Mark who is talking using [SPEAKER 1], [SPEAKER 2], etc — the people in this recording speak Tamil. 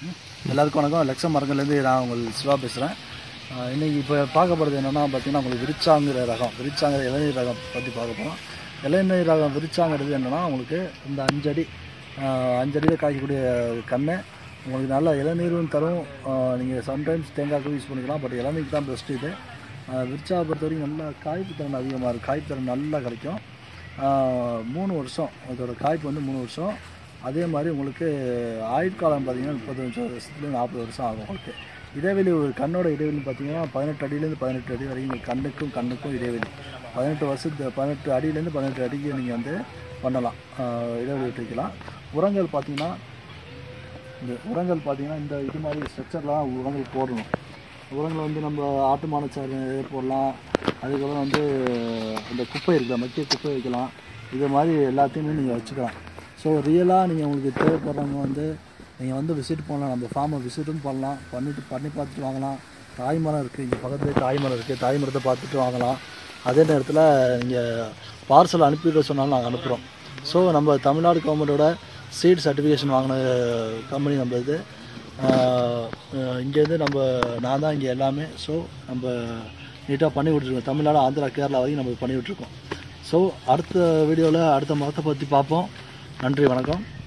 [SPEAKER 1] ம். எல்லாருக்கும் வணக்கம் லட்சம் மரங்கள்லேருந்து நான் உங்கள் சிவா பேசுகிறேன் இன்றைக்கி இப்போ பார்க்க போகிறது என்னென்னா பார்த்தீங்கன்னா உங்களுக்கு விரிச்சாங்கிற ரகம் விரிச்சாங்கிற இளநீர் ரகம் பற்றி பார்க்க போகிறோம் இளநீர் ரகம் விரிச்சாங்கிறது என்னென்னா உங்களுக்கு இந்த அஞ்சடி ஆஹ், அஞ்சடியில் காய்க்கக்கூடிய கண்ணை உங்களுக்கு நல்ல இளநீரும் தரும் நீங்கள் சம்டைம்ஸ் தேங்காய்க்கும் யூஸ் பண்ணிக்கலாம் பட் இளநீருக்கு தான் பெஸ்ட்டு இது ஆஹ், விரிச்சா பொறுத்த வரைக்கும் நல்லா காய்ப்பு திறன் அதிகமாக இருக்குது காய்ப்பு திறன் நல்லா கிடைக்கும் ஆஹ், மூணு வருஷம் அதோட காய்ப்பு வந்து மூணு வருஷம் அதே மாதிரி உங்களுக்கு ஆயுட்காலம் பார்த்தீங்கன்னா முப்பத்தஞ்சு வருஷத்துலேருந்து நாற்பது வருஷம் ஆகும் உங்களுக்கு இடைவெளி ஒரு கண்ணோட இடைவெளி பார்த்தீங்கன்னா பதினெட்டு அடியிலேருந்து பதினெட்டு அடி வரைக்கும் உங்க கண்ணுக்கும் கண்ணுக்கும் இடைவெளி பதினெட்டு வருஷத்து பதினெட்டு அடியிலேருந்து பதினெட்டு அடிக்கு நீங்கள் வந்து பண்ணலாம் ஆஹ் இடைவெளி விட்டு வைக்கலாம் உரங்கள் பார்த்தீங்கன்னா இந்த உரங்கள் பார்த்தீங்கன்னா இந்த இது மாதிரி ஸ்ட்ரக்சர்லாம் உரங்கள் போடணும் உரங்கள் வந்து நம்ம ஆட்டு மானச்சாறு போடலாம் அதுக்கப்புறம் வந்து இந்த குப்பை இருக்குல்ல மக்கிய குப்பை வைக்கலாம் இது மாதிரி எல்லாத்தையுமே நீங்கள் வச்சுக்கலாம் ஸோ ரியலாக நீங்கள் உங்களுக்கு தேவைப்படுறவங்க வந்து நீங்கள் வந்து விசிட் பண்ணலாம் நம்ம ஃபார்மை விசிட்டும் பண்ணலாம் பண்ணிட்டு பண்ணி பார்த்துட்டு வாங்கலாம் தாய் மரம் இருக்குது இங்கே பக்கத்துலேயே தாய் மரம் இருக்குது தாய் மரத்தை பார்த்துட்டு வாங்கலாம் அதே நேரத்தில் நீங்கள் பார்சல் அனுப்பிவிட சொன்னாலும் நாங்கள் அனுப்புகிறோம் ஸோ நம்ம தமிழ்நாடு கவர்மெண்ட்டோட சீட் சர்டிஃபிகேஷன் வாங்கின கம்பெனி நம்ம இது இங்கேருந்து நம்ம நான் தான் இங்கே எல்லாமே ஸோ நம்ம நீட்டாக பண்ணி விட்ருக்கோம் தமிழ்நாடு ஆந்திரா கேரளா வரைக்கும் நம்ம பண்ணி விட்ருக்கோம் ஸோ அடுத்த வீடியோவில் அடுத்த மரத்தை பற்றி பார்ப்போம் நன்றி வணக்கம்